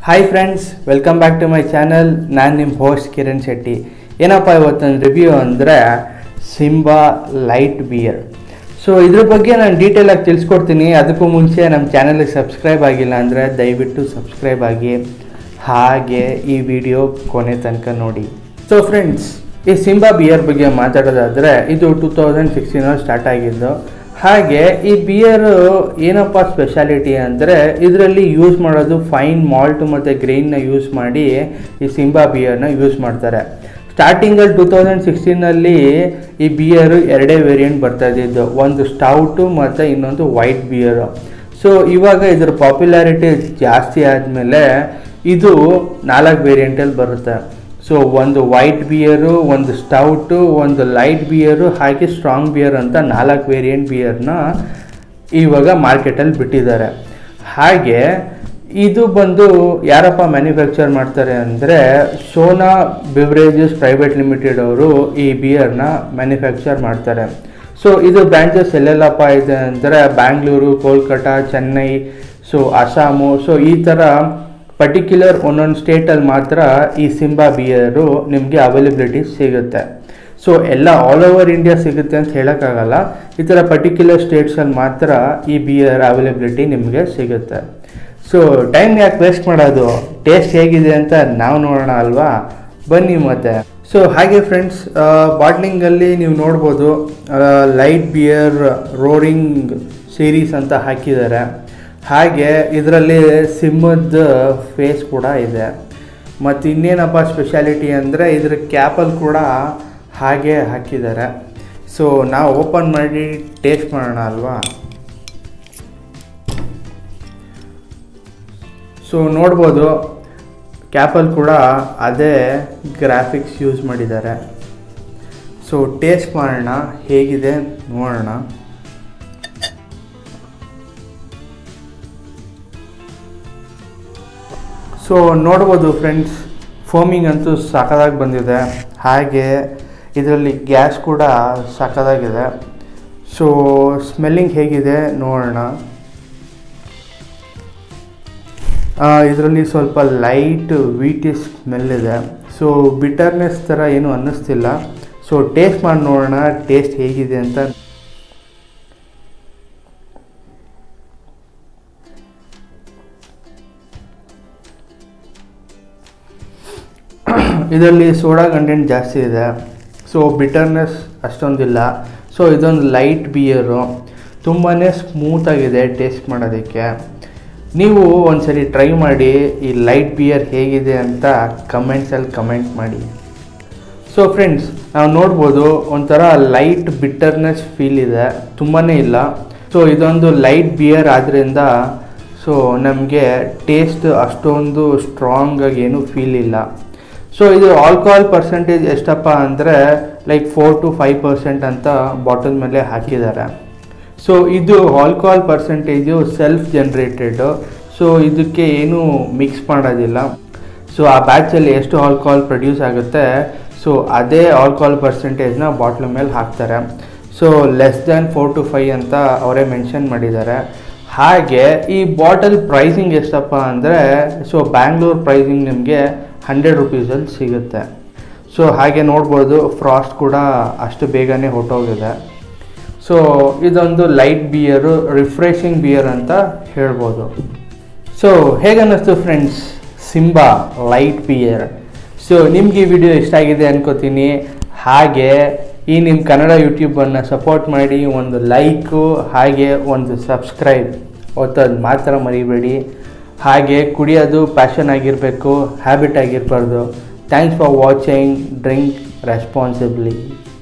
hi friends welcome back to my channel ನಾನು ನಿಮ್ಮ host Kiran Shetty ಏನಪ್ಪ ಇವತ್ತೊಂದು ರಿವ್ಯೂ ಅಂದರೆ ಸಿಂಬಾ ಲೈಟ್ ಬಿಯರ್ ಸೊ ಇದ್ರ ಬಗ್ಗೆ ನಾನು ಡೀಟೇಲಾಗಿ ತಿಳಿಸ್ಕೊಡ್ತೀನಿ ಅದಕ್ಕೂ ಮುಂಚೆ ನಮ್ಮ ಚಾನಲ್ಗೆ ಸಬ್ಸ್ಕ್ರೈಬ್ ಆಗಿಲ್ಲ ಅಂದರೆ ದಯವಿಟ್ಟು ಸಬ್ಸ್ಕ್ರೈಬ್ ಆಗಿ ಹಾಗೆ ಈ ವಿಡಿಯೋ ಕೊನೆ ತನಕ ನೋಡಿ ಸೊ ಫ್ರೆಂಡ್ಸ್ ಈ ಸಿಂಬಾ ಬಿಯರ್ ಬಗ್ಗೆ ಮಾತಾಡೋದಾದರೆ ಇದು ಟೂ ತೌಸಂಡ್ ಸಿಕ್ಸ್ಟೀನಲ್ಲಿ ಸ್ಟಾರ್ಟ್ ಆಗಿದ್ದು ಹಾಗೆ ಈ ಬಿಯರು ಏನಪ್ಪ ಸ್ಪೆಷಾಲಿಟಿ ಅಂದರೆ ಇದರಲ್ಲಿ ಯೂಸ್ ಮಾಡೋದು ಫೈನ್ ಮಾಲ್ಟ್ ಮತ್ತು ಗ್ರೈನ್ನ ಯೂಸ್ ಮಾಡಿ ಈ ಸಿಂಬಾ ಬಿಯರ್ನ ಯೂಸ್ ಮಾಡ್ತಾರೆ ಸ್ಟಾರ್ಟಿಂಗಲ್ಲಿ ಟೂ ತೌಸಂಡ್ ಸಿಕ್ಸ್ಟೀನಲ್ಲಿ ಈ ಬಿಯರು ಎರಡೇ ವೇರಿಯಂಟ್ ಬರ್ತಾ ಇದ್ದಿದ್ದು ಒಂದು ಸ್ಟೌಟು ಮತ್ತು ಇನ್ನೊಂದು ವೈಟ್ ಬಿಯರು ಸೊ ಇವಾಗ ಇದ್ರ ಪಾಪ್ಯುಲಾರಿಟಿ ಜಾಸ್ತಿ ಆದಮೇಲೆ ಇದು ನಾಲ್ಕು ವೇರಿಯಂಟಲ್ಲಿ ಬರುತ್ತೆ ಸೊ ಒಂದು ವೈಟ್ ಬಿಯರು ಒಂದು ಸ್ಟೌಟು ಒಂದು ಲೈಟ್ ಬಿಯರು ಹಾಗೆ ಸ್ಟ್ರಾಂಗ್ ಬಿಯರ್ ಅಂತ ನಾಲ್ಕು ವೇರಿಯಂಟ್ ಬಿಯರ್ನ ಇವಾಗ ಮಾರ್ಕೆಟಲ್ಲಿ ಬಿಟ್ಟಿದ್ದಾರೆ ಹಾಗೆ ಇದು ಬಂದು ಯಾರಪ್ಪ ಮ್ಯಾನುಫ್ಯಾಕ್ಚರ್ ಮಾಡ್ತಾರೆ ಅಂದರೆ ಸೋನಾ ಬಿವ್ರೇಜಸ್ ಪ್ರೈವೇಟ್ ಲಿಮಿಟೆಡ್ ಅವರು ಈ ಬಿಯರ್ನ ಮ್ಯಾನುಫ್ಯಾಕ್ಚರ್ ಮಾಡ್ತಾರೆ ಸೊ ಇದು ಬ್ರಾಂಚಸ್ ಎಲ್ಲೆಲ್ಲಪ್ಪ ಇದೆ ಅಂದರೆ ಬ್ಯಾಂಗ್ಳೂರು ಕೋಲ್ಕತ್ತಾ ಚೆನ್ನೈ ಸೊ ಅಸ್ಸಾಮು ಸೊ ಈ ಥರ ಪರ್ಟಿಕ್ಯುಲರ್ ಒಂದೊಂದು ಸ್ಟೇಟಲ್ಲಿ ಮಾತ್ರ ಈ ಸಿಂಬಾ ಬಿಯರು ನಿಮಗೆ ಅವೈಲಬಿಲಿಟಿ ಸಿಗುತ್ತೆ ಸೊ ಎಲ್ಲ ಆಲ್ ಓವರ್ ಇಂಡಿಯಾ ಸಿಗುತ್ತೆ ಅಂತ ಹೇಳೋಕ್ಕಾಗಲ್ಲ ಈ ಥರ ಪರ್ಟಿಕ್ಯುಲರ್ ಸ್ಟೇಟ್ಸಲ್ಲಿ ಮಾತ್ರ ಈ ಬಿಯರ್ ಅವೈಲಬಿಲಿಟಿ ನಿಮಗೆ ಸಿಗುತ್ತೆ ಸೊ ಟೈಮ್ ಯಾಕೆ ವೇಸ್ಟ್ ಮಾಡೋದು ಟೇಸ್ಟ್ ಹೇಗಿದೆ ಅಂತ ನಾವು ನೋಡೋಣ ಅಲ್ವಾ ಬನ್ನಿ ಮತ್ತೆ ಸೊ ಹಾಗೆ ಫ್ರೆಂಡ್ಸ್ ಬಾಟ್ಲಿಂಗಲ್ಲಿ ನೀವು ನೋಡ್ಬೋದು ಲೈಟ್ ಬಿಯರ್ ರೋರಿಂಗ್ ಸೀರೀಸ್ ಅಂತ ಹಾಕಿದ್ದಾರೆ ಹಾಗೆ ಇದರಲ್ಲಿ ಸಿಂಹದ ಫೇಸ್ ಕೂಡ ಇದೆ ಮತ್ತು ಇನ್ನೇನಪ್ಪ ಸ್ಪೆಷಾಲಿಟಿ ಅಂದರೆ ಇದ್ರ ಕ್ಯಾಪಲ್ಲಿ ಕೂಡ ಹಾಗೆ ಹಾಕಿದ್ದಾರೆ ಸೊ ನಾವು ಓಪನ್ ಮಾಡಿ ಟೇಸ್ಟ್ ಮಾಡೋಣ ಅಲ್ವಾ ಸೊ ನೋಡ್ಬೋದು ಕ್ಯಾಪಲ್ಲಿ ಕೂಡ ಅದೇ ಗ್ರಾಫಿಕ್ಸ್ ಯೂಸ್ ಮಾಡಿದ್ದಾರೆ ಸೊ ಟೇಸ್ಟ್ ಮಾಡೋಣ ಹೇಗಿದೆ ನೋಡೋಣ ಸೊ ನೋಡ್ಬೋದು ಫ್ರೆಂಡ್ಸ್ ಫೋಮಿಂಗ್ ಅಂತೂ ಸಖದಾಗಿ ಬಂದಿದೆ ಹಾಗೆ ಇದರಲ್ಲಿ ಗ್ಯಾಸ್ ಕೂಡ ಸಖದಾಗಿದೆ ಸೊ ಸ್ಮೆಲ್ಲಿಂಗ್ ಹೇಗಿದೆ ನೋಡೋಣ ಇದರಲ್ಲಿ ಸ್ವಲ್ಪ ಲೈಟ್ ವೀಟಿ ಸ್ಮೆಲ್ ಇದೆ ಸೊ ಬಿಟರ್ನೆಸ್ ಥರ ಏನು ಅನ್ನಿಸ್ತಿಲ್ಲ ಸೊ ಟೇಸ್ಟ್ ಮಾಡಿ ನೋಡೋಣ ಟೇಸ್ಟ್ ಹೇಗಿದೆ ಅಂತ ಇದರಲ್ಲಿ ಸೋಡಾ ಕಂಟೆಂಟ್ ಜಾಸ್ತಿ ಇದೆ ಸೊ ಬಿಟರ್ನೆಸ್ ಅಷ್ಟೊಂದಿಲ್ಲ ಸೊ ಇದೊಂದು ಲೈಟ್ ಬಿಯರು ತುಂಬಾ ಸ್ಮೂತಾಗಿದೆ ಟೇಸ್ಟ್ ಮಾಡೋದಕ್ಕೆ ನೀವು ಒಂದ್ಸರಿ ಟ್ರೈ ಮಾಡಿ ಈ ಲೈಟ್ ಬಿಯರ್ ಹೇಗಿದೆ ಅಂತ ಕಮೆಂಟ್ಸಲ್ಲಿ ಕಮೆಂಟ್ ಮಾಡಿ ಸೊ ಫ್ರೆಂಡ್ಸ್ ನಾವು ನೋಡ್ಬೋದು ಒಂಥರ ಲೈಟ್ ಬಿಟ್ಟರ್ನೆಸ್ ಫೀಲ್ ಇದೆ ತುಂಬಾ ಇಲ್ಲ ಸೊ ಇದೊಂದು ಲೈಟ್ ಬಿಯರ್ ಆದ್ದರಿಂದ ಸೊ ನಮಗೆ ಟೇಸ್ಟ್ ಅಷ್ಟೊಂದು ಸ್ಟ್ರಾಂಗಾಗಿ ಏನೂ ಫೀಲ್ ಇಲ್ಲ ಸೊ ಇದು ಆಲ್ಕೋಹಾಲ್ ಪರ್ಸೆಂಟೇಜ್ ಎಷ್ಟಪ್ಪ ಅಂದರೆ like four to five percent ಅಂತ ಬಾಟಲ್ ಮೇಲೆ ಹಾಕಿದ್ದಾರೆ ಸೊ ಇದು alcohol percentage self generated so ಇದಕ್ಕೆ ಏನು ಮಿಕ್ಸ್ ಮಾಡೋದಿಲ್ಲ ಸೊ ಆ ಬ್ಯಾಚಲ್ಲಿ ಎಷ್ಟು ಆಲ್ಕೋಹಾಲ್ ಪ್ರೊಡ್ಯೂಸ್ ಆಗುತ್ತೆ ಸೊ ಅದೇ ಆಲ್ಕೋಹಾಲ್ ಪರ್ಸೆಂಟೇಜ್ನ ಬಾಟ್ಲ್ ಮೇಲೆ ಹಾಕ್ತಾರೆ so less than four to five ಅಂತ ಅವರೇ ಮೆನ್ಷನ್ ಮಾಡಿದ್ದಾರೆ ಹಾಗೆ ಈ ಬಾಟಲ್ ಪ್ರೈಸಿಂಗ್ ಎಷ್ಟಪ್ಪ ಅಂದರೆ ಸೊ ಬ್ಯಾಂಗ್ಳೂರ್ ಪ್ರೈಸಿಂಗ್ ನಿಮಗೆ ಹಂಡ್ರೆಡ್ ರುಪೀಸಲ್ಲಿ ಸಿಗುತ್ತೆ ಸೊ ಹಾಗೆ ನೋಡ್ಬೋದು ಫ್ರಾಸ್ಟ್ ಕೂಡ ಅಷ್ಟು ಬೇಗನೆ ಹೊಟ್ಟೋಗಿದೆ ಸೊ ಇದೊಂದು ಲೈಟ್ ಬಿಯರು ರಿಫ್ರೆಶಿಂಗ್ ಬಿಯರ್ ಅಂತ ಹೇಳ್ಬೋದು ಸೊ ಹೇಗನ್ನಿಸ್ತು friends Simba light beer so ನಿಮ್ಗೆ ಈ ವಿಡಿಯೋ ಇಷ್ಟ ಆಗಿದೆ ಅನ್ಕೋತೀನಿ ಹಾಗೆ ಈ ನಿಮ್ಮ ಕನ್ನಡ ಯೂಟ್ಯೂಬನ್ನು ಸಪೋರ್ಟ್ ಮಾಡಿ ಒಂದು ಲೈಕು ಹಾಗೆ ಒಂದು ಸಬ್ಸ್ಕ್ರೈಬ್ ಒತ್ತೋದು ಮಾತ್ರ ಮರಿಬೇಡಿ ಹಾಗೆ ಕುಡಿಯೋದು ಪ್ಯಾಷನ್ ಆಗಿರಬೇಕು ಹ್ಯಾಬಿಟ್ ಆಗಿರಬಾರ್ದು thanks for watching drink responsibly